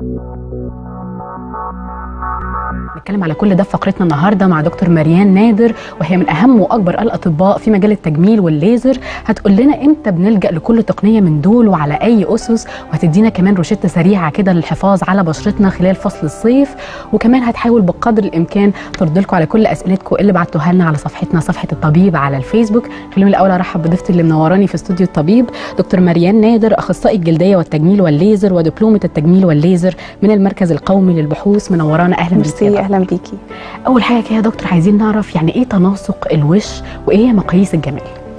نتكلم على كل ده في فقرتنا النهارده مع دكتور مريان نادر وهي من اهم واكبر الاطباء في مجال التجميل والليزر هتقول لنا امتى بنلجا لكل تقنيه من دول وعلى اي اسس وهتدينا كمان روشته سريعه كده للحفاظ على بشرتنا خلال فصل الصيف وكمان هتحاول بقدر الامكان ترد لكم على كل اسئلتكم اللي بعتوها لنا على صفحتنا صفحه الطبيب على الفيسبوك خليني الاول ارحب بضيفتي اللي منوراني في استوديو الطبيب دكتور مريان نادر اخصائي الجلديه والتجميل والليزر ودبلومه التجميل والليزر من المركز القومي للبحوث منورانا اهلا بيكي ميرسي اهلا بيكي اول حاجه كده يا دكتور عايزين نعرف يعني ايه تناسق الوش وايه هي مقاييس الجمال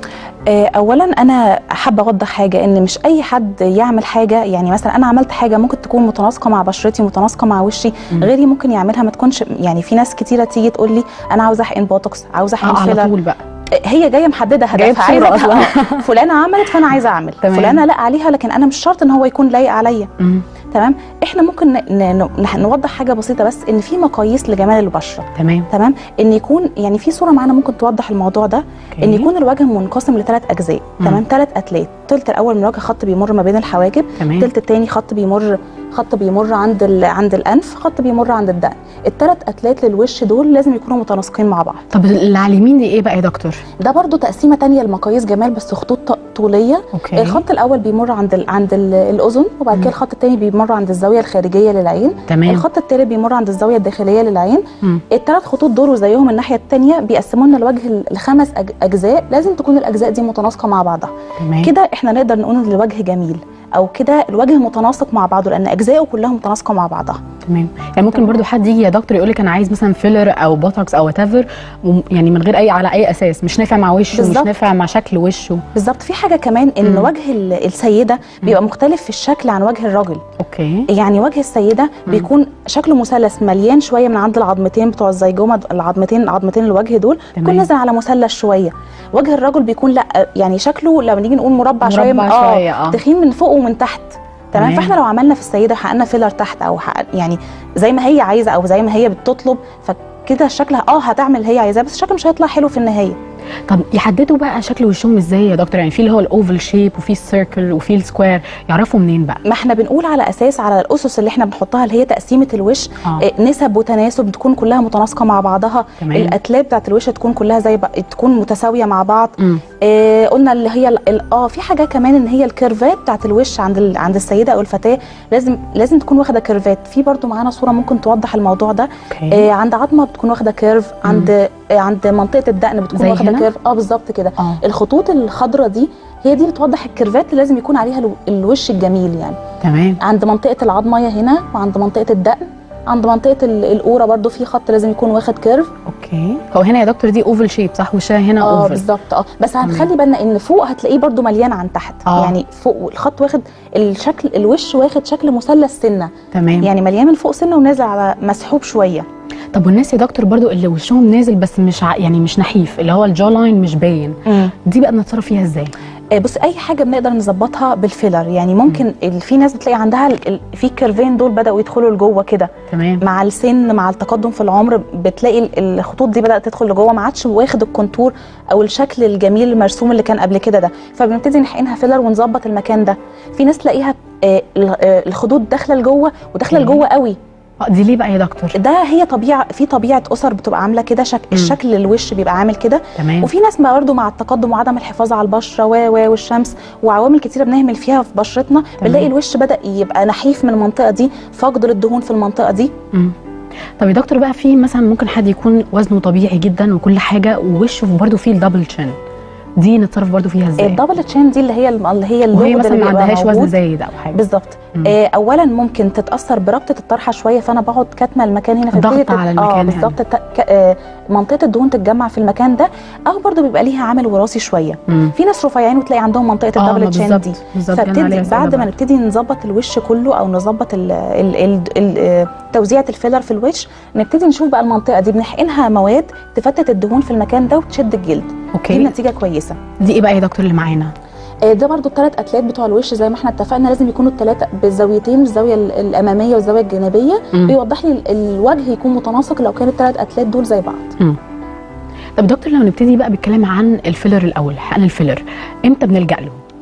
آه، اولا انا حابه اوضح حاجه ان مش اي حد يعمل حاجه يعني مثلا انا عملت حاجه ممكن تكون متناسقه مع بشرتي متناسقه مع وشي مم. غيري ممكن يعملها ما تكونش يعني في ناس كتيره تيجي تقول لي انا عاوزه احقن بوتوكس عاوزه احقن اه على فيلر طول بقى آه، هي جايه محدده جاية هدفها بصورة عايزه أصلاً. آه، فلانه عملت فانا عايزه اعمل تمام. فلانه لا عليها لكن انا مش شرط ان هو يكون لايق عليا مم. تمام احنا ممكن ن- ن- ن- نوضح حاجه بسيطه بس ان في مقاييس لجمال البشره تمام تمام ان يكون يعني في صوره معانا ممكن توضح الموضوع ده أوكي. ان يكون الوجه منقسم لثلاث اجزاء مم. تمام ثلاث اتلات الثلث الاول من الوجه خط بيمر ما بين الحواجب تمام الثلث الثاني خط بيمر خط بيمر عند ال... عند الانف خط بيمر عند الدقن الثلاث اتلات للوش دول لازم يكونوا متناسقين مع بعض طب اللي على اليمين دي ايه بقى يا دكتور ده برضو تقسيمه تانية لمقاييس جمال بس خطوط ط- طوليه اوكي الخط الاول بيمر عند ال... عند ال... الاذن وبعد مم. كده الخط الثاني بيمر عند الزاويه الخارجيه للعين تمام الخط الثالث بيمر عند الزاويه الداخليه للعين مم. الثلاث خطوط دول وزيهم الناحيه الثانيه بيقسموا لنا الوجه لخمس أج- اجزاء لازم تكون الاجزاء دي متناسقه مع بعضها تمام كده احنا نقدر نقول ان الوجه جميل او كده الوجه متناسق مع بعضه لان اجزائه كلها متناسقه مع بعضها تمام يعني ممكن برضو حد يجي يا دكتور يقول لك انا عايز مثلا فيلر او بوتوكس او وات ايفر يعني من غير اي على اي اساس مش نافع مع وشه مش بالظبط. نافع مع شكل وشه بالظبط في حاجه كمان ان مم. وجه ال- السيده بيبقى مختلف في الشكل عن وجه الراجل اوكي يعني وجه السيده مم. بيكون شكله مثلث مليان شويه من عند العظمتين بتوع الزيجومه العظمتين عظمتين الوجه دول تمام. بيكون نازل على مثلث شويه وجه الرجل بيكون لا يعني شكله لما نيجي نقول مربع, شويه من مربع شويه اه تخين من فوق ومن تحت تمام تمام. فاحنا لو عملنا في السيده وحققنا فيلر تحت او حقق يعني زي ما هي عايزه او زي ما هي بتطلب فكده شكلها اه هتعمل اللي هي عايزاه بس الشكل مش هيطلع حلو في النهايه طب يحددوا بقى شكل وشهم ازاي يا دكتور يعني في اللي هو الاوفل شيب وفي السيركل وفي السكوير يعرفوا منين بقى ما احنا بنقول على اساس على الاسس اللي احنا بنحطها اللي هي تقسيمه الوش اه آه، نسب وتناسب تكون كلها متناسقه مع بعضها تمام الاتلاب بتاعت الوش تكون كلها زي بق... تكون متساويه مع بعض مم. آه قلنا اللي هي ال- ال- اه في حاجه كمان ان هي الكيرفات بتاعت الوش عند ال... عند السيده او الفتاه لازم لازم تكون واخده كيرفات في برضو معانا صوره ممكن توضح الموضوع ده اوكي آه عند عظمه بتكون واخده كيرف عند آه عند منطقه الدقن بتكون زي واخده هنا؟ كيرف اه بالظبط كده اه الخطوط الخضراء دي هي دي بتوضح الكيرفات اللي لازم يكون عليها الو- الوش الجميل يعني تمام عند منطقه العظميه هنا وعند منطقه الدقن عند منطقه ال- القوره برضو في خط لازم يكون واخد كيرف اوكي هو هنا يا دكتور دي اوفل شيب صح وشها هنا اه اوفل بالظبط اه بس تمام. هنخلي بالنا ان فوق هتلاقيه برضو مليان عن تحت آه. يعني فوق الخط واخد الشكل الوش واخد شكل مثلث سنه تمام يعني مليان من فوق سنه ونازل على مسحوب شويه طب والناس يا دكتور برضو اللي وشهم نازل بس مش ع... يعني مش نحيف اللي هو الجو لاين مش باين دي بقى بنتصرف فيها ازاي آه، بص اي حاجه بنقدر نظبطها بالفيلر يعني ممكن ال- في ناس بتلاقي عندها ال- ال- في الكيرفين دول بداوا يدخلوا لجوه كده تمام مع السن مع التقدم في العمر بتلاقي ال- الخطوط دي بدات تدخل لجوه ما عادش واخد الكونتور او الشكل الجميل المرسوم اللي كان قبل كده ده فبنبتدي نحقنها فيلر ونظبط المكان ده في ناس تلاقيها آه، ال- آه، الخدود داخله لجوه وداخله أوكي. لجوه قوي آه، دي ليه بقى يا دكتور ده هي طبيعه في طبيعه اسر بتبقى عامله كده شك الشكل الوش بيبقى عامل كده تمام وفي ناس ما برضه مع التقدم وعدم الحفاظ على البشره و و والشمس وعوامل كتيره بنهمل فيها في بشرتنا بنلاقي الوش بدا يبقى نحيف من المنطقه دي فقد للدهون في المنطقه دي مم. طب يا دكتور بقى في مثلا ممكن حد يكون وزنه طبيعي جدا وكل حاجه ووشه برضه فيه الدبل تشين دي نتصرف برضه فيها ازاي الدبل تشين دي اللي هي الم- اللي هي اللوجو وهي ده مثلا اللي ما بيبقى عندهاش وزن موجود. زايد او حاجه بالظبط مم. آه اولا ممكن تتاثر بربطه الطرحه شويه فانا بقعد كاتمه المكان هنا ضغط فبتبتدي على تت- المكان اه هنا. بالظبط ت- ك- آه منطقه الدهون تتجمع في المكان ده او برضو بيبقى ليها عامل وراثي شويه مم. في ناس رفيعين وتلاقي عندهم منطقه اه ما الدبل تشين دي بالظبط بالظبط جالنا فبتدي عليها أسئلة بعد ما بقى. نبتدي نظبط الوش كله او نظبط ال ال ال ال آه، توزيعه الفيلر في الوش نبتدي نشوف بقى المنطقه دي بنحقنها مواد تفتت الدهون في المكان ده وتشد الجلد دي اوكي النتيجه كويسه دي ايه بقى يا دكتور اللي معانا آه، ده برضو الثلاث اتلات بتوع الوش زي ما احنا اتفقنا لازم يكونوا الثلاثه بالزاويتين الزاويه ال- الاماميه والزاويه الجانبيه مم. بيوضح لي ال- الوجه يكون متناسق لو كان الثلاث اتلات دول زي بعض طب دكتور لو نبتدي بقى بالكلام عن الفيلر الاول حقن الفيلر امتى بنلجا له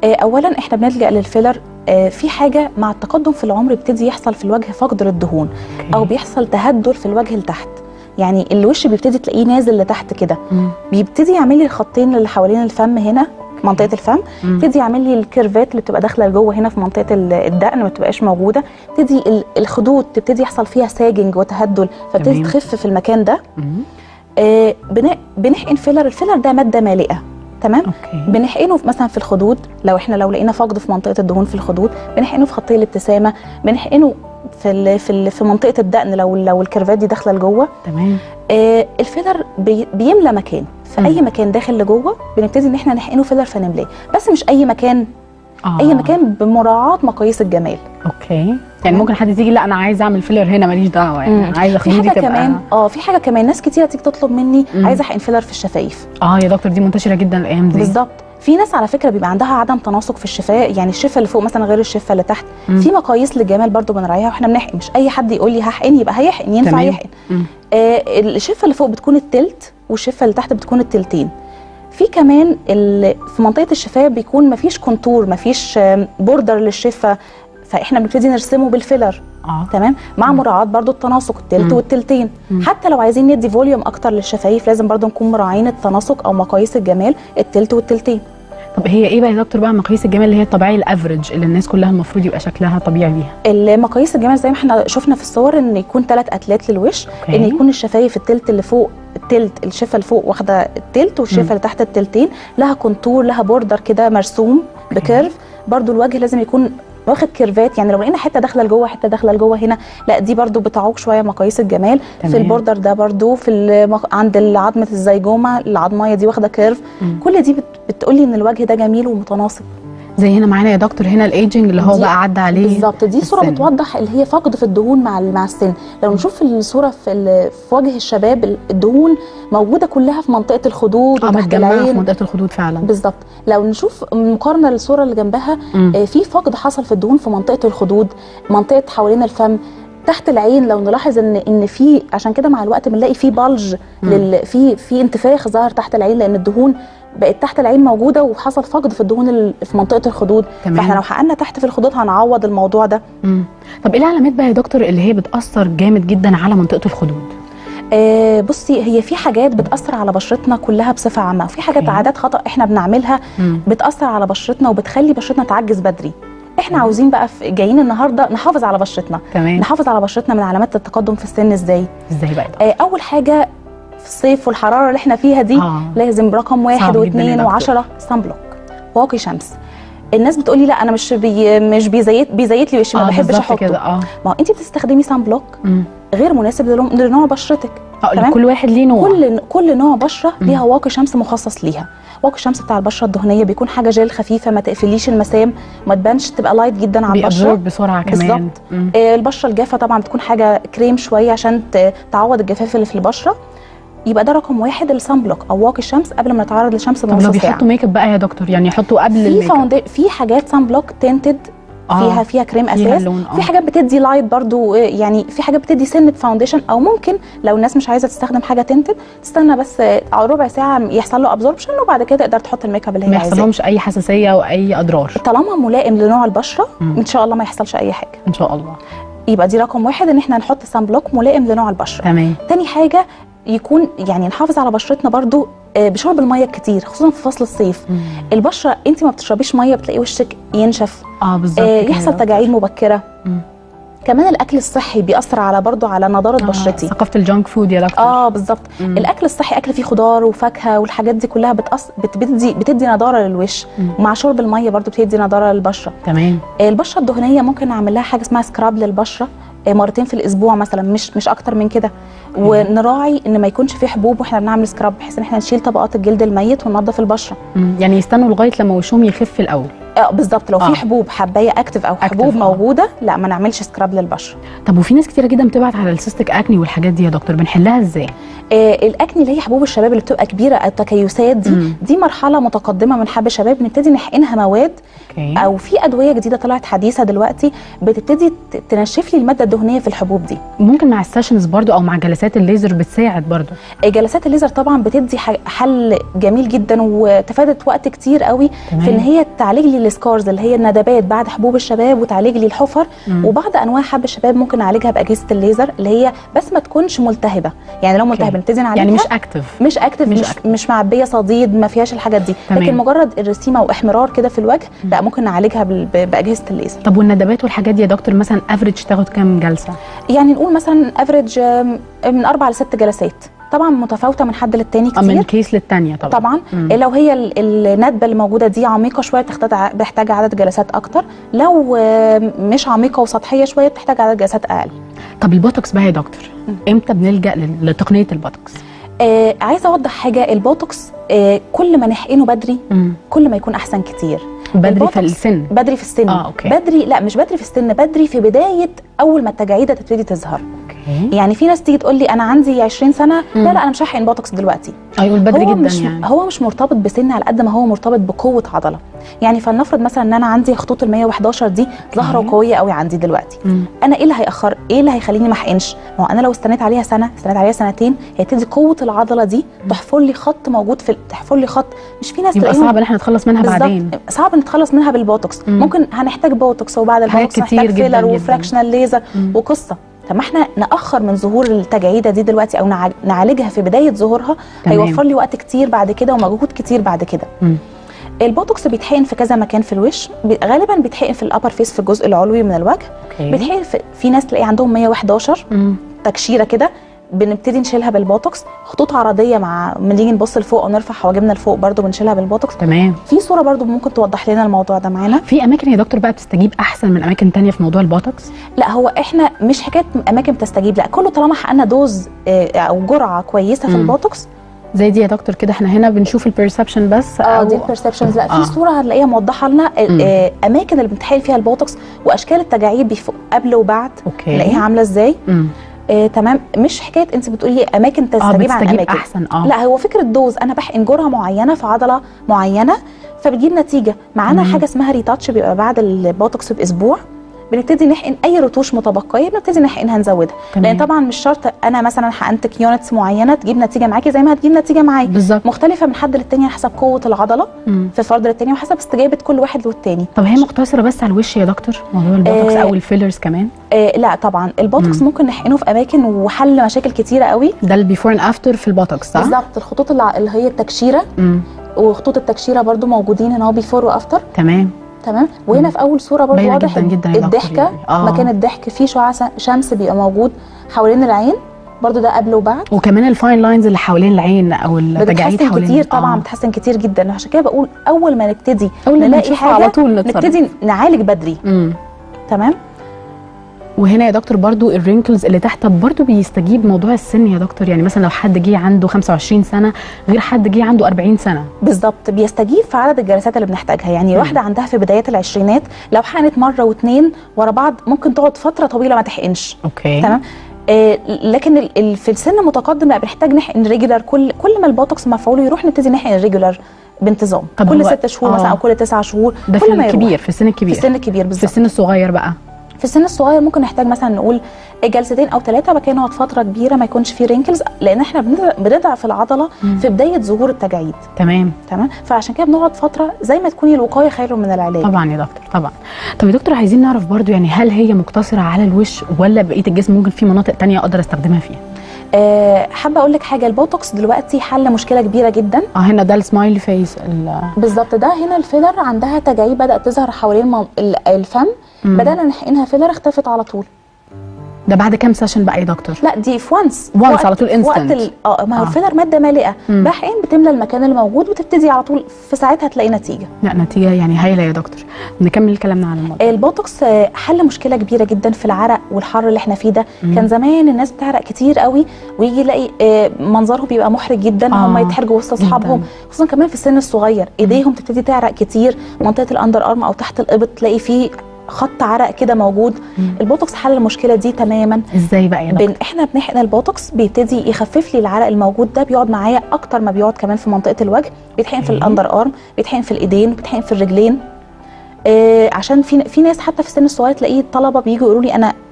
آه، اولا احنا بنلجا للفيلر آه، في حاجه مع التقدم في العمر بيبتدي يحصل في الوجه فقد للدهون أوكي. او بيحصل تهدر في الوجه لتحت يعني الوش بيبتدي تلاقيه نازل لتحت كده مم. بيبتدي يعمل لي الخطين اللي حوالين الفم هنا منطقه الفم مم. يبتدي يعمل لي الكيرفات اللي بتبقى داخله لجوه هنا في منطقه ال- الدقن ما بتبقاش موجوده تبتدي ال- الخدود تبتدي يحصل فيها ساجنج وتهدل فبتبتدي تمام. تخف في المكان ده مم. آه بن- بنحقن فيلر الفيلر ده ماده مالئه تمام اوكي بنحقنه في- مثلا في الخدود لو احنا لو لقينا فقد في منطقه الدهون في الخدود بنحقنه في خطي الابتسامه بنحقنه في ال في ال في منطقه الدقن لو لو الكيرفات دي داخله لجوه تمام آه الفيلر بي بيملى مكان في مم. اي مكان داخل لجوه بنبتدي ان احنا نحقنه فيلر فنملاه بس مش اي مكان آه. اي مكان بمراعاه مقاييس الجمال اوكي يعني تمام. ممكن حد تيجي لا انا عايز اعمل فيلر هنا ماليش دعوه يعني مم. أنا عايزه في خدودي حاجه تبقى كمان اه في حاجه كمان ناس كتيره تيجي تطلب مني مم. عايزه احقن فيلر في الشفايف اه يا دكتور دي منتشره جدا الايام دي بالظبط في ناس على فكره بيبقى عندها عدم تناسق في الشفاه يعني الشفه اللي فوق مثلا غير الشفه اللي تحت مم. في مقاييس للجمال برضو بنراعيها واحنا بنحقن مش اي حد يقول لي هحقن يبقى هيحقن ينفع تمام. يحقن مم. آه الشفه اللي فوق بتكون التلت والشفه اللي تحت بتكون التلتين في كمان ال- في منطقه الشفاه بيكون مفيش كونتور مفيش بوردر للشفه فاحنا بنبتدي نرسمه بالفيلر اه تمام مع مم. مراعاه برضو التناسق التلت مم. والتلتين مم. حتى لو عايزين ندي فوليوم اكتر للشفايف لازم برضو نكون مراعين التناسق او مقاييس الجمال التلت والتلتين طب هي ايه بقى يا دكتور بقى مقاييس الجمال اللي هي الطبيعي الافريج اللي الناس كلها المفروض يبقى شكلها طبيعي بيها المقاييس الجمال زي ما احنا شفنا في الصور ان يكون ثلاث اتلات للوش أوكي. ان يكون الشفايف التلت اللي فوق التلت الشفه اللي فوق واخده التلت والشفه مم. اللي تحت التلتين لها كونتور لها بوردر كده مرسوم بكيرف برضو الوجه لازم يكون واخد كيرفات يعني لو لقينا حته داخله لجوه حته داخله لجوه هنا لا دي برضو بتعوق شويه مقاييس الجمال تمام. في البوردر ده برضو في المق... عند عظمه الزيجومه العظميه دي واخده كيرف مم. كل دي بت... بتقولي ان الوجه ده جميل ومتناسق زي هنا معانا يا دكتور هنا الايجنج اللي هو دي- بقى عدى عليه بالظبط دي صوره السن. بتوضح اللي هي فقد في الدهون مع ال- مع السن لو نشوف الصوره في ال- في وجه الشباب ال- الدهون موجوده كلها في منطقه الخدود اه وتحت متجمعه في العين منطقه الخدود فعلا بالظبط لو نشوف مقارنه للصوره اللي جنبها مم. آه، في فقد حصل في الدهون في منطقه الخدود منطقه حوالين الفم تحت العين لو نلاحظ ان ان في عشان كده مع الوقت بنلاقي في بلج مم. لل في في انتفاخ ظهر تحت العين لان الدهون بقت تحت العين موجوده وحصل فقد في الدهون ال- في منطقه الخدود تمام. فاحنا لو حققنا تحت في الخدود هنعوض الموضوع ده مم. طب ايه العلامات بقى يا دكتور اللي هي بتاثر جامد جدا على منطقه الخدود آه بصي هي في حاجات بتاثر على بشرتنا كلها بصفه عامه وفي حاجات أوكي. عادات خطا احنا بنعملها مم. بتاثر على بشرتنا وبتخلي بشرتنا تعجز بدري احنا مم. عاوزين بقى في جايين النهارده نحافظ على بشرتنا تمام نحافظ على بشرتنا من علامات التقدم في السن ازاي ازاي بقى ده؟ آه اول حاجه في الصيف والحراره اللي احنا فيها دي آه. لازم رقم واحد صعب جداً يا واثنين دكتور. وعشرة سان بلوك واقي شمس الناس بتقولي لا انا مش بي مش بيزيت بيزيت لي وشي ما اه بحبش بالظبط احطه كده اه ما هو انت بتستخدمي سان بلوك مم. غير مناسب للون- لنوع بشرتك اه تمام؟ كل واحد ليه نوع كل كل نوع بشره مم. ليها واقي شمس مخصص ليها واقي الشمس بتاع البشره الدهنيه بيكون حاجه جيل خفيفه ما تقفليش المسام ما تبانش تبقى لايت جدا على البشره بيأبزورب بسرعه كمان بالظبط. مم. آه، البشره الجافه طبعا بتكون حاجه كريم شويه عشان ت- تعوض الجفاف اللي في البشره يبقى ده رقم واحد السان بلوك او واقي الشمس قبل ما نتعرض للشمس طب لو بنص ساعه بيحطوا ميك اب بقى يا دكتور يعني يحطوا قبل في الميك اب فاوندي في حاجات سان بلوك تنتد آه. فيها فيها كريم فيها اساس اللون، آه. في حاجات بتدي لايت برضو آه، يعني في حاجات بتدي سنه فاونديشن او ممكن لو الناس مش عايزه تستخدم حاجه تنتد تستنى بس آه، ربع ساعه يحصل له ابزوربشن وبعد كده تقدر تحط الميك اب اللي ما هي عايزاه يحصلهمش اي حساسيه واي اضرار طالما ملائم لنوع البشره مم. ان شاء الله ما يحصلش اي حاجه ان شاء الله يبقى دي رقم واحد ان احنا نحط سان بلوك ملائم لنوع البشره تمام تاني حاجه يكون يعني نحافظ على بشرتنا برضو آه، بشرب الميه كتير خصوصا في فصل الصيف مم. البشره انت ما بتشربيش ميه بتلاقي وشك ينشف اه بالظبط آه، كده. يحصل تجاعيد مبكره مم. كمان الاكل الصحي بيأثر على برضو على نضاره آه، بشرتي ثقافه الجانك فود يا دكتور اه بالظبط مم. الاكل الصحي اكل فيه خضار وفاكهه والحاجات دي كلها بتأث... بت- بتدي بتدي نضاره للوش مم. ومع شرب الميه برضو بتدي نضاره للبشره تمام آه، البشره الدهنيه ممكن نعمل لها حاجه اسمها سكراب للبشره آه، مرتين في الاسبوع مثلا مش مش اكتر من كده ونراعي ان ما يكونش فيه حبوب واحنا بنعمل سكراب بحيث ان احنا نشيل طبقات الجلد الميت وننظف البشره مم. يعني يستنوا لغايه لما وشهم يخف الاول اه بالظبط لو آه. في حبوب حبايه اكتف او Active، حبوب آه. موجوده لا ما نعملش سكراب للبشره طب وفي ناس كتيره جدا بتبعت على السيستيك اكني والحاجات دي يا دكتور بنحلها ازاي آه الاكني اللي هي حبوب الشباب اللي بتبقى كبيره او التكيسات دي مم. دي مرحله متقدمه من حب الشباب نبتدي نحقنها مواد اوكي او في ادويه جديده طلعت حديثه دلوقتي بتبتدي ت- تنشف لي الماده الدهنيه في الحبوب دي ممكن مع السيشنز برضو او مع جلسات الليزر بتساعد برضو آه، جلسات الليزر طبعا بتدي ح- حل جميل جدا وتفادت وقت كتير قوي تمام. في ان هي تعالج لي السكارز اللي هي الندبات بعد حبوب الشباب وتعالج لي الحفر مم. وبعض انواع حب الشباب ممكن نعالجها باجهزه الليزر اللي هي بس ما تكونش ملتهبه يعني لو ملتهبه نبتدي نعالجها يعني مش اكتف مش اكتف مش مش, active. مش معبيه صديد ما فيهاش الحاجات دي تمام. لكن مجرد الرسيمه واحمرار كده في الوجه لا ممكن نعالجها بال- ب- باجهزه الليزر طب والندبات والحاجات دي يا دكتور مثلا افريج تاخد كام جلسه يعني نقول مثلا افريج من اربع لست جلسات طبعا متفاوته من حد للتاني آه، من كتير كيس للتانيه طبعا طبعا مم. لو هي ال- الندبه اللي موجوده دي عميقه شويه بتحتاج ع- بتحتاج عدد جلسات اكتر لو آه، مش عميقه وسطحيه شويه بتحتاج عدد جلسات اقل طب البوتوكس بقى يا دكتور امتى بنلجا لل- لتقنيه البوتوكس آه عايزه اوضح حاجه البوتوكس آه كل ما نحقنه بدري مم. كل ما يكون احسن كتير بدري في البوتوكس السن بدري في السن آه، أوكي. بدري لا مش بدري في السن بدري في بدايه اول ما التجاعيد تبتدي تظهر اوكي يعني في ناس تيجي تقول لي انا عندي 20 سنه مم. لا لا انا مش هحقن بوتوكس دلوقتي اه يقول بدري هو جدا مش يعني هو مش مرتبط بسن على قد ما هو مرتبط بقوه عضله يعني فلنفرض مثلا ان انا عندي خطوط ال 111 دي ظاهره أوكي. وقويه قوي عندي دلوقتي مم. انا ايه اللي هياخر ايه اللي هيخليني ما احقنش ما هو انا لو استنيت عليها سنه استنيت عليها سنتين هيبتدي قوه العضله دي تحفر لي خط موجود في تحفر لي خط مش في ناس يبقى تلاقيهم صعب ان احنا نتخلص منها بعدين بالظبط صعب نتخلص منها بالبوتوكس مم. ممكن هنحتاج بوتوكس وبعد حاجات البوتوكس كتير نحتاج جداً فيلر جداً. وفراكشنال ليزر مم. وقصه طب ما احنا ناخر من ظهور التجاعيده دي دلوقتي او نع- نعالجها في بدايه ظهورها تمام. هيوفر لي وقت كتير بعد كده ومجهود كتير بعد كده مم. البوتوكس بيتحقن في كذا مكان في الوش بي- غالبا بيتحقن في الابر فيس في الجزء العلوي من الوجه اوكي بيتحقن في, في ناس تلاقي عندهم 111 مم. تكشيره كده بنبتدي نشيلها بالبوتوكس خطوط عرضيه مع لما نيجي نبص لفوق او نرفع حواجبنا لفوق برضو بنشيلها بالبوتوكس تمام في صوره برضو ممكن توضح لنا الموضوع ده معانا في اماكن يا دكتور بقى بتستجيب احسن من اماكن تانية في موضوع البوتوكس لا هو احنا مش حكايه اماكن بتستجيب لا كله طالما حققنا دوز آه، او جرعه كويسه في مم. البوتوكس زي دي يا دكتور كده احنا هنا بنشوف البرسبشن بس اه أو- دي البرسبشنز لا آه. في صوره هنلاقيها موضحه لنا آه، مم. آه، اماكن اللي بنتحقن فيها البوتوكس واشكال التجاعيد بيفوق قبل وبعد اوكي نلاقيها عامله ازاي مم. آه تمام مش حكايه انت بتقولي اماكن اه تستجيب عن بتستجيب اماكن احسن اه لا هو فكره دوز انا بحقن جرعه معينه في عضله معينه فبتجيب نتيجه معانا مم. حاجه اسمها ريتاتش بيبقى بعد البوتوكس باسبوع بنبتدي نحقن اي رتوش متبقيه بنبتدي نحقنها نزودها تمام. لان طبعا مش شرط انا مثلا حقنتك يونتس معينه تجيب نتيجه معاكي زي ما هتجيب نتيجه معايا بالظبط مختلفه من حد للتاني على حسب قوه العضله مم. في فرد للتاني وحسب استجابه كل واحد والتاني طب هي مقتصره بس على الوش يا دكتور موضوع البوتوكس آه، او الفيلرز كمان آه لا طبعا البوتوكس مم. ممكن نحقنه في اماكن وحل مشاكل كتيره قوي ده البيفور اند افتر في البوتوكس صح بالظبط الخطوط الع- اللي هي التكشيره مم. وخطوط التكشيره برضو موجودين هنا هو بيفور وافتر تمام تمام وهنا في اول صوره برضو باينة واضح جداً جداً يا دكتور الضحكه يعني. آه. مكان الضحك فيه شعاع س- شمس بيبقى موجود حوالين العين برضو ده قبل وبعد وكمان الفاين لاينز اللي حوالين العين او التجاعيد بتتحسن حوالين كتير طبعا آه. بتتحسن كتير جدا عشان كده بقول اول ما نبتدي اول ما نلاقي نشوفها حاجه على طول نتصرف نبتدي نعالج بدري مم. تمام وهنا يا دكتور برضو الرينكلز اللي تحت طب برضو بيستجيب موضوع السن يا دكتور يعني مثلا لو حد جه عنده 25 سنه غير حد جه عنده 40 سنه بالظبط بيستجيب في عدد الجلسات اللي بنحتاجها يعني مم. واحده عندها في بدايات العشرينات لو حقنت مره واثنين ورا بعض ممكن تقعد فتره طويله ما تحقنش اوكي تمام آه لكن ال- ال- في السن المتقدم لا بنحتاج نحقن ريجولار كل كل ما البوتوكس مفعوله يروح نبتدي نحقن ريجولار بانتظام طب كل هو- ست شهور آه. مثلا او كل تسعة شهور ده في كل ما الكبير يروح في السن في الكبير السن الكبير في بالظبط السن الصغير بقى في السن الصغير ممكن نحتاج مثلا نقول جلستين او ثلاثه بعد كده نقعد فتره كبيره ما يكونش فيه رينكلز لان احنا بنضع- بنضعف العضله مم. في بدايه ظهور التجاعيد تمام تمام فعشان كده بنقعد فتره زي ما تكوني الوقايه خير من العلاج طبعا يا دكتور طبعا طب يا دكتور عايزين نعرف برضو يعني هل هي مقتصره على الوش ولا بقيه الجسم ممكن في مناطق تانية اقدر استخدمها فيها أه حابه اقول لك حاجه البوتوكس دلوقتي حل مشكله كبيره جدا اه هنا ده السمايلي فيس ال- بالظبط ده هنا الفيلر عندها تجاعيد بدات تظهر حوالين مم- ال- الفم مم. بدانا نحقنها فيلر اختفت على طول ده بعد كام سيشن بقى يا دكتور لا دي في وانس Once على طول وقت instant. ال- اه ما هو آه. الفيلر ماده مالئه مم. بحقن بتملى المكان اللي موجود وتبتدي على طول في ساعتها تلاقي نتيجه لا نتيجه يعني هايله يا دكتور نكمل كلامنا عن الموضوع البوتوكس آه، حل مشكله كبيره جدا في العرق والحر اللي احنا فيه ده مم. كان زمان الناس بتعرق كتير قوي ويجي يلاقي آه، منظرهم بيبقى محرج جدا آه، هم يتحرجوا وسط اصحابهم جداً. خصوصا كمان في السن الصغير ايديهم تبتدي تعرق كتير منطقه الاندر ارم او تحت الابط تلاقي فيه خط عرق كده موجود مم. البوتوكس حل المشكله دي تماما ازاي بقى يا دكتور بن احنا بنحقن البوتوكس بيبتدي يخفف لي العرق الموجود ده بيقعد معايا اكتر ما بيقعد كمان في منطقه الوجه بيتحقن في أوكي. الاندر ارم بيتحقن في الايدين بيتحقن في الرجلين آه عشان في في ناس حتى في السن الصغير تلاقيه الطلبه بييجوا يقولوا لي انا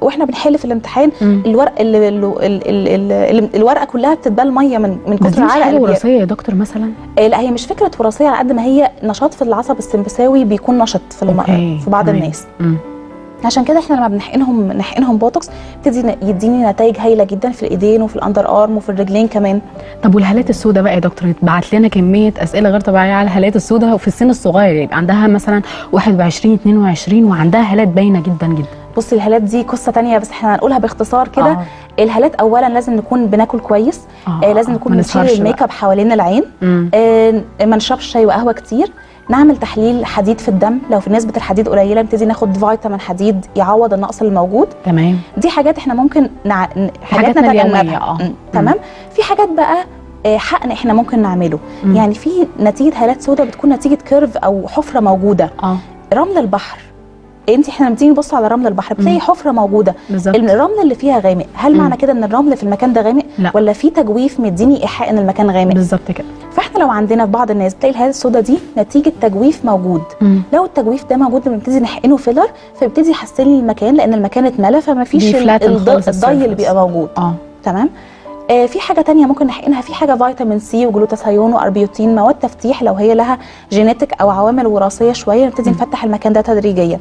واحنا بنحل في الامتحان مم. الورق ال ال ال ال ال الورقه كلها بتتبال ميه من من بس كتر دي مش العرق حاجه اللي بي- وراثيه يا دكتور مثلا آه، لا هي مش فكره وراثيه على قد ما هي نشاط في العصب السمبثاوي بيكون نشط في الم... أوكي، في بعض تمام. الناس مم. عشان كده احنا لما بنحقنهم نحقنهم بوتوكس بيبتدي ن- يديني نتائج هايله جدا في الايدين وفي الاندر ارم وفي الرجلين كمان طب والهالات السوداء بقى يا دكتور اتبعت لنا كميه اسئله غير طبيعيه على الهالات السوداء وفي السن الصغير يبقى عندها مثلا 21 22 وعندها هالات باينه جدا جدا بصي الهالات دي قصه تانية بس احنا هنقولها باختصار كده آه. الهالات اولا لازم نكون بناكل كويس آه، آه لازم آه، نكون ما بنشيل نسهرش الميك اب حوالين العين مم. آه ما نشربش شاي وقهوه كتير نعمل تحليل حديد في الدم لو في نسبه الحديد قليله نبتدي ناخد فيتامين حديد يعوض النقص اللي موجود تمام دي حاجات احنا ممكن نع... ن- حاجات حاجاتنا اليومية، نتجنبها آه. م، تمام في حاجات بقى آه، حقن احنا ممكن نعمله مم. يعني في نتيجه هالات سوداء بتكون نتيجه كيرف او حفره موجوده اه رمل البحر انت احنا لما بتيجي نبص على رمل البحر بتلاقي مم. حفره موجوده بالظبط الرمل اللي فيها غامق هل مم. معنى كده ان الرمل في المكان ده غامق لا. ولا في تجويف مديني ايحاء ان المكان غامق بالظبط كده فاحنا لو عندنا في بعض الناس بتلاقي الهالات السوداء دي نتيجه تجويف موجود مم. لو التجويف ده موجود بنبتدي نحقنه فيلر فبيبتدي يحسن لي المكان لان المكان اتملى فما فيش ال- بيفلاتن الض- خالص الضي اللي السيرفس. بيبقى موجود اه تمام آه في حاجه تانية ممكن نحقنها في حاجه فيتامين سي وجلوتاثيون واربيوتين مواد تفتيح لو هي لها جينيتك او عوامل وراثيه شويه نبتدي مم. نفتح المكان ده تدريجيا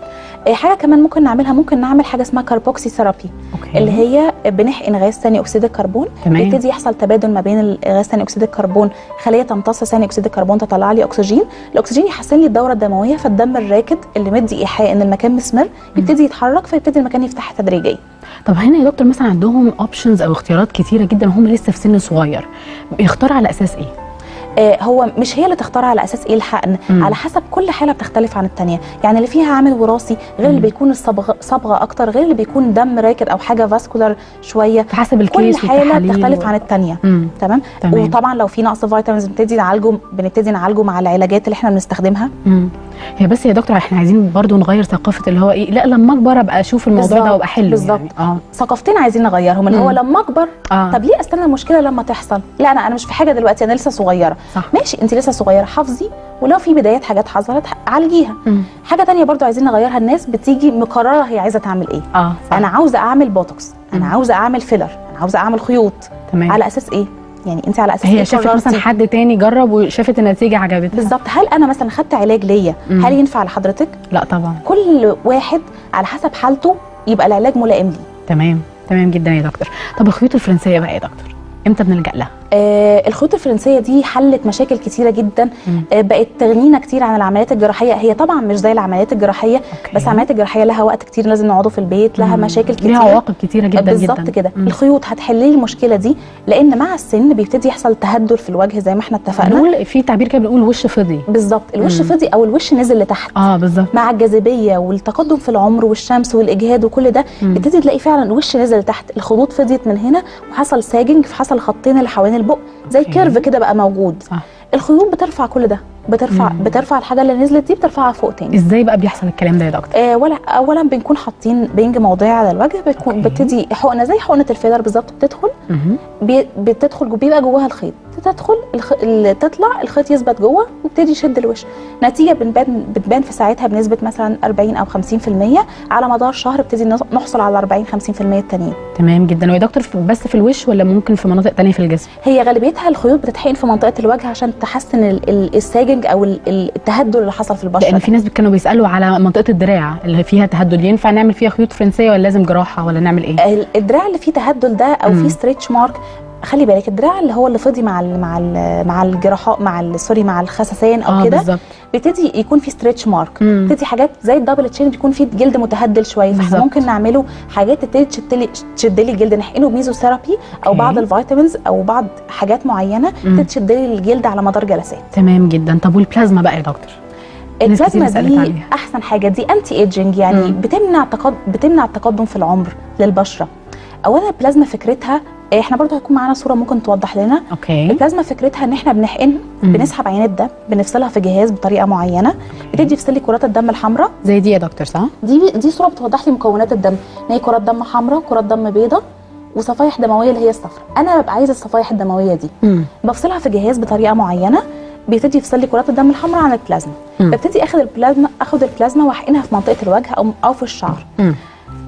آه حاجه كمان ممكن نعملها ممكن نعمل حاجه اسمها كاربوكسي ثيرابي اوكي اللي هي بنحقن غاز ثاني اكسيد الكربون تمام يبتدي يحصل تبادل ما بين غاز ثاني اكسيد الكربون خليه تمتص ثاني اكسيد الكربون تطلع لي اكسجين الاكسجين يحسن لي الدوره الدمويه فالدم الراكد اللي مدي ايحاء ان المكان مسمر يبتدي يتحرك فيبتدي المكان يفتح تدريجيا طب هنا يا دكتور مثلا عندهم اوبشنز او اختيارات كتيره جدا وهم لسه في سن صغير بيختار على اساس ايه آه هو مش هي اللي تختار على اساس ايه الحقن مم. على حسب كل حاله بتختلف عن الثانيه يعني اللي فيها عامل وراثي غير اللي مم. بيكون الصبغه صبغه اكتر غير اللي بيكون دم راكد او حاجه فاسكولار شويه في حسب كل الكيس حاله والتحاليل بتختلف و- عن الثانيه مم. تمام تمام وطبعا لو في نقص فيتامينز بنبتدي نعالجه بنبتدي نعالجه مع العلاجات اللي احنا بنستخدمها مم. هي بس يا دكتور احنا عايزين برضو نغير ثقافه اللي هو ايه لا لما اكبر ابقى اشوف الموضوع بالظبط، ده وابقى احله بالظبط. يعني. اه ثقافتين عايزين نغيرهم اللي هو مم. لما اكبر اه طب ليه استنى المشكله لما تحصل لا انا انا مش في حاجه دلوقتي انا لسه صغيره صح ماشي انت لسه صغيره حافظي ولو في بدايات حاجات حصلت عالجيها مم. حاجه تانية برضو عايزين نغيرها الناس بتيجي مقرره هي عايزه تعمل ايه اه صح انا عاوزه اعمل بوتوكس انا مم. عاوزه اعمل فيلر انا عاوزه اعمل خيوط تمام على اساس ايه يعني انت على اساس ايه هي شافت مثلا قررتي؟ حد تاني جرب وشافت النتيجه عجبتها بالظبط هل انا مثلا خدت علاج ليا مم. هل ينفع لحضرتك لا طبعا كل واحد على حسب حالته يبقى العلاج ملائم ليه تمام تمام جدا يا دكتور طب الخيوط الفرنسيه بقى يا دكتور امتى بنلجا لها آه الخيوط الفرنسيه دي حلت مشاكل كتيره جدا مم. آه بقت تغنينا كتير عن العمليات الجراحيه هي طبعا مش زي العمليات الجراحيه أوكي. بس العمليات الجراحيه لها وقت كتير لازم نقعده في البيت لها مم. مشاكل كتير ليها عواقب كتيره جدا بالظبط جدا كده مم. الخيوط هتحل لي المشكله دي لان مع السن بيبتدي يحصل تهدل في الوجه زي ما احنا اتفقنا بنقول في تعبير كده بنقول وش فضي بالظبط الوش مم. فضي او الوش نزل لتحت اه بالظبط مع الجاذبيه والتقدم في العمر والشمس والاجهاد وكل ده مم. بتبتدي تلاقي فعلا الوش نزل لتحت الخدود فضيت من هنا وحصل ساجنج فحصل خطين اللي حوالين البق زي أوكي. كيرف كده بقى موجود صح الخيوط بترفع كل ده بترفع مم. بترفع الحاجه اللي نزلت دي بترفعها فوق تاني ازاي بقى بيحصل الكلام ده يا دكتور آه ولا اولا بنكون حاطين بنج موضعي على الوجه بتكون أوكي. بتدي حقنه زي حقنه الفيلر بالظبط بتدخل مهم. بي بتدخل جو بيبقى جواها الخيط تدخل الخ... ال- تطلع الخيط يثبت جوه ويبتدي يشد الوش نتيجه بنبان بتبان في ساعتها بنسبه مثلا 40 او 50% على مدار شهر بتبتدي نص- نحصل على 40 50% التانيين تمام جدا ويا دكتور في- بس في الوش ولا ممكن في مناطق تانية في الجسم هي غالبيتها الخيوط بتتحقن في منطقه الوجه عشان تحسن ال- ال- الساجنج او ال- ال- التهدل اللي حصل في البشره لان في ناس كانوا بيسالوا على منطقه الدراع اللي فيها تهدل ينفع نعمل فيها خيوط فرنسيه ولا لازم جراحه ولا نعمل ايه ال- الدراع اللي فيه تهدل ده او مم. فيه ستريتش مارك خلي بالك الدراع اللي هو اللي فضي مع ال مع ال مع الجراحات مع ال- سوري مع الخسسان او اه كده بالظبط بيبتدي يكون فيه ستريتش مارك مم. بتدي حاجات زي الدبل تشين بيكون فيه جلد متهدل شويه فاحنا بالظبط. ممكن نعمله حاجات تبتدي تشد لي تشد لي الجلد نحقنه بميزوثيرابي او أوكي. بعض الفيتامينز او بعض حاجات معينه مم. تبتدي تشد لي الجلد على مدار جلسات تمام جدا طب والبلازما بقى يا دكتور ناس كتير البلازما سألت دي عليها. احسن حاجه دي انتي ايجنج يعني مم. بتمنع تقد... بتمنع التقدم في العمر للبشره اولا البلازما فكرتها احنا برضو هيكون معانا صوره ممكن توضح لنا اوكي البلازما فكرتها ان احنا بنحقن مم. بنسحب عينات الدم بنفصلها في جهاز بطريقه معينه بتدي يفصل لي كرات الدم الحمراء زي دي يا دكتور صح دي دي صوره بتوضح لي مكونات الدم ان هي كرات دم حمراء كرات دم بيضاء وصفائح دمويه اللي هي الصفراء انا ببقى عايزه الصفائح الدمويه دي مم. بفصلها في جهاز بطريقه معينه بيبتدي يفصل لي كرات الدم الحمراء عن البلازما مم. ببتدي اخد البلازما اخد البلازما واحقنها في منطقه الوجه او او في الشعر مم.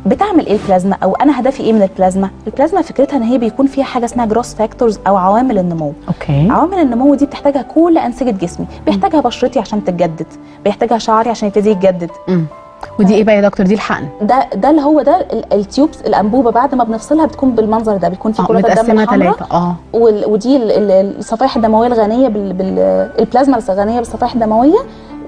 بتعمل ايه البلازما او انا هدفي ايه من البلازما البلازما فكرتها ان هي بيكون فيها حاجه اسمها جروس فاكتورز او عوامل النمو اوكي عوامل النمو دي بتحتاجها كل انسجه جسمي بيحتاجها بشرتي عشان تتجدد بيحتاجها شعري عشان يبتدي يتجدد مم. ودي ايه بقى يا دكتور دي الحقن ده ده اللي هو ده ال- التيوبس الانبوبه بعد ما بنفصلها بتكون بالمنظر ده بيكون في اه كرات الدم متقسمه الحمراء ثلاثه اه وال- ودي ال- ال- الصفائح الدمويه الغنيه بال... بال... البلازما الغنيه بالصفائح الدمويه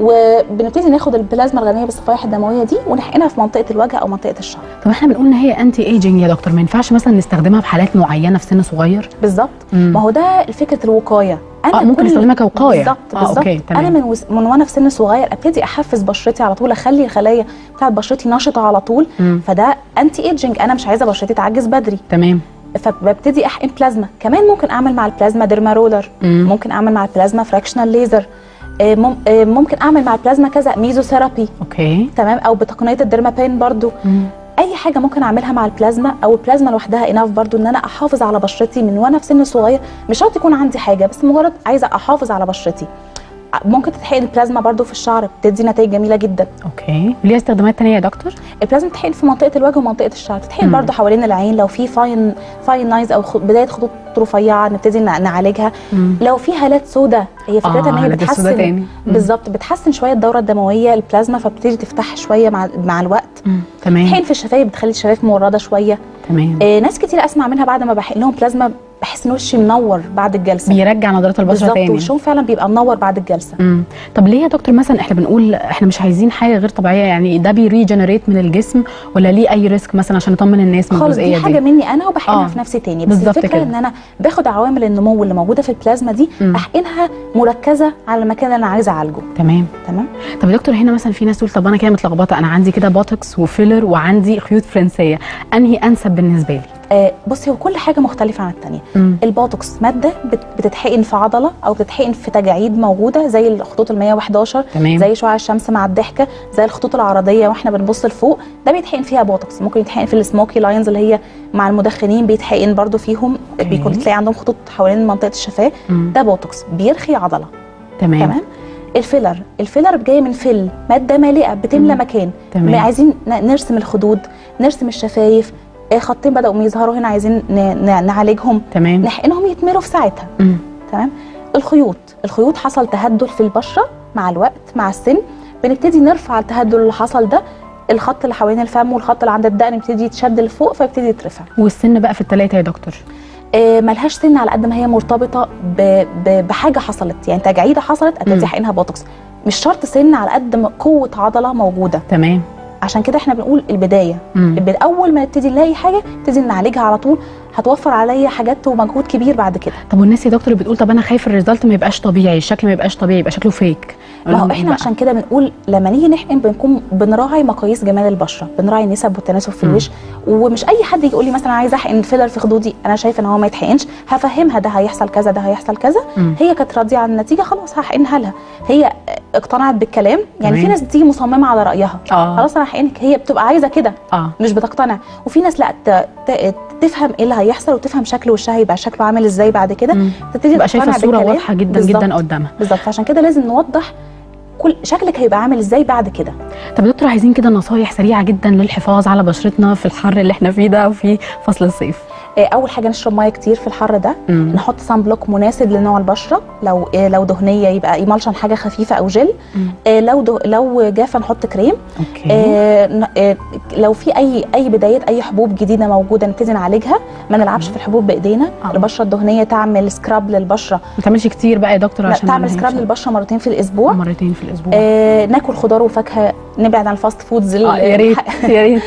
وبنبتدي ناخد البلازما الغنيه بالصفائح الدمويه دي ونحقنها في منطقه الوجه او منطقه الشعر طب احنا بنقول ان هي انتي ايجنج يا دكتور ما ينفعش مثلا نستخدمها في حالات معينه في سن صغير بالظبط مم. ما هو ده فكره الوقايه اه ممكن كل- نستخدمها كوقايه بالظبط اه بالظبط اوكي تمام انا من وس... من وانا في سن صغير ابتدي احفز بشرتي على طول اخلي الخلايا بتاعت بشرتي نشطه على طول مم. فده انتي ايجنج انا مش عايزه بشرتي تعجز بدري تمام فببتدي احقن بلازما كمان ممكن اعمل مع البلازما ديرما رولر مم. ممكن اعمل مع البلازما فراكشنال ليزر آه، مم- آه، ممكن اعمل مع البلازما كذا ميزوثيرابي اوكي تمام او بتقنيه الديرمابين برضو مم. اي حاجه ممكن اعملها مع البلازما او البلازما لوحدها اناف برضو ان انا احافظ على بشرتي من وانا في سن صغير مش شرط يكون عندي حاجه بس مجرد عايزه احافظ على بشرتي ممكن تتحقن البلازما برضو في الشعر بتدي نتائج جميله جدا اوكي ليها استخدامات تانية يا دكتور البلازما بتتحقن في منطقه الوجه ومنطقه الشعر تتحقن مم. برضو حوالين العين لو في فاين فاين لاينز او خ- بدايه خطوط رفيعه نبتدي نع- نعالجها مم. لو في هالات سوداء هي فكرتها ان هي هالات السودا بتحسن تاني. مم. بالظبط بتحسن شويه الدوره الدمويه البلازما فبتبتدي تفتح شويه مع مع الوقت مم. تمام حين في الشفايف بتخلي الشفايف مورده شويه تمام آه ناس كتير اسمع منها بعد ما بحقن لهم بلازما بحس ان وشي منور بعد الجلسه بيرجع نضاره البشره بالظبط تاني وشهم فعلا بيبقى منور بعد الجلسه مم. طب ليه يا دكتور مثلا احنا بنقول احنا مش عايزين حاجه غير طبيعيه يعني ده بيريجنريت من الجسم ولا ليه اي ريسك مثلا عشان نطمن الناس من خالص دي الجزئيه حاجه دي مني انا وبحقنها آه. في نفسي تاني بس بالظبط الفكره كده. ان انا باخد عوامل النمو اللي موجوده في البلازما دي مم. احقنها مركزه على المكان اللي انا عايزه اعالجه تمام تمام طب يا دكتور هنا مثلا في ناس تقول طب انا كده متلخبطه انا عندي كده بوتوكس وفيلر وعندي خيوط فرنسيه انهي انسب بالنسبه لي آه بصي هو كل حاجه مختلفه عن الثانيه مم. البوتوكس ماده بت- بتتحقن في عضله او بتتحقن في تجاعيد موجوده زي الخطوط ال 111 تمام زي شعاع الشمس مع الضحكه زي الخطوط العرضيه واحنا بنبص لفوق ده بيتحقن فيها بوتوكس ممكن يتحقن في السموكي لاينز اللي هي مع المدخنين بيتحقن برضو فيهم أوكي. بيكون تلاقي عندهم خطوط حوالين منطقه الشفاه مم. ده بوتوكس بيرخي عضله تمام تمام الفيلر الفيلر جاي من فيل ماده مالئه بتملى مم. مكان تمام. عايزين ن- نرسم الخدود نرسم الشفايف آه، خطين بداوا يظهروا هنا عايزين ن- ن- نعالجهم تمام نحقنهم يتملوا في ساعتها مم. تمام الخيوط الخيوط حصل تهدل في البشره مع الوقت مع السن بنبتدي نرفع التهدل اللي حصل ده الخط اللي حوالين الفم والخط اللي عند الدقن يبتدي يتشد لفوق فيبتدي يترفع والسن بقى في الثلاثه يا دكتور آه، ملهاش سن على قد ما هي مرتبطه ب... ب... بحاجه حصلت يعني تجاعيده حصلت مم. ابتدي احقنها بوتوكس مش شرط سن على قد ما قوه عضله موجوده تمام عشان كده احنا بنقول البدايه مم. الب- اول ما نبتدي نلاقي حاجه نبتدي نعالجها على طول هتوفر عليا حاجات ومجهود كبير بعد كده طب والناس يا دكتور اللي بتقول طب انا خايف الريزلت ما يبقاش طبيعي الشكل ما يبقاش طبيعي يبقى شكله فيك ما هو احنا عشان كده بنقول لما نيجي نحقن بنكون بنراعي مقاييس جمال البشره بنراعي النسب والتناسب في مم. الوش ومش اي حد يجي يقول لي مثلا عايزه احقن فيلر في خدودي انا شايفه ان هو ما يتحقنش هفهمها ده هيحصل كذا ده هيحصل كذا مم. هي كانت راضيه عن النتيجه خلاص هحقنها لها هي اقتنعت بالكلام يعني تمام. في ناس بتيجي مصممه على رايها اه خلاص انا هحقنك هي بتبقى عايزه كده اه مش بتقتنع وفي ناس لا ت... ت... تفهم ايه اللي هيحصل وتفهم شكل وشها هيبقى شكله عامل ازاي بعد كده مم. تبتدي تبقى شايفه تقتنع الصوره بالكلام. واضحه جدا بالظبط. جدا قدامها بالظبط فعشان كده لازم نوضح كل شكلك هيبقى عامل ازاي بعد كده طب يا دكتور عايزين كده نصايح سريعه جدا للحفاظ على بشرتنا في الحر اللي احنا فيه ده وفي فصل الصيف آه، اول حاجه نشرب ميه كتير في الحر ده مم. نحط سان بلوك مناسب لنوع البشره لو آه، لو دهنيه يبقى ايمالشن حاجه خفيفه او جل مم. آه، لو ده لو جافه نحط كريم اوكي آه، ن- آه، لو في اي اي بدايات اي حبوب جديده موجوده نبتدي نعالجها ما نلعبش في الحبوب بايدينا آه. البشره الدهنيه تعمل سكراب للبشره ما تعملش كتير بقى يا دكتور لا عشان تعمل ما سكراب نهيش. للبشره مرتين في الاسبوع مرتين في الاسبوع آه، ناكل خضار وفاكهه نبعد عن الفاست فودز اه يا ريت يا ريت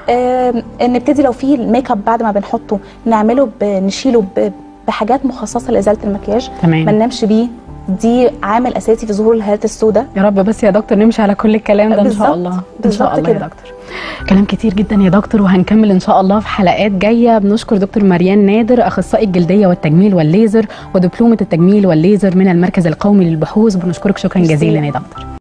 آه، نبتدي لو في الميك اب بعد ما بنحطه نعمله ب- نشيله ب- بحاجات مخصصه لازاله المكياج ما تمام ننامش بيه دي عامل اساسي في ظهور الهالات السوداء يا رب بس يا دكتور نمشي على كل الكلام ده ان شاء بالظبط، الله ان بالظبط شاء الله يا كده. دكتور كلام كتير جدا يا دكتور وهنكمل ان شاء الله في حلقات جايه بنشكر دكتور مريان نادر اخصائي الجلديه والتجميل والليزر ودبلومه التجميل والليزر من المركز القومي للبحوث بنشكرك شكرا ميرسي. جزيلا يا دكتور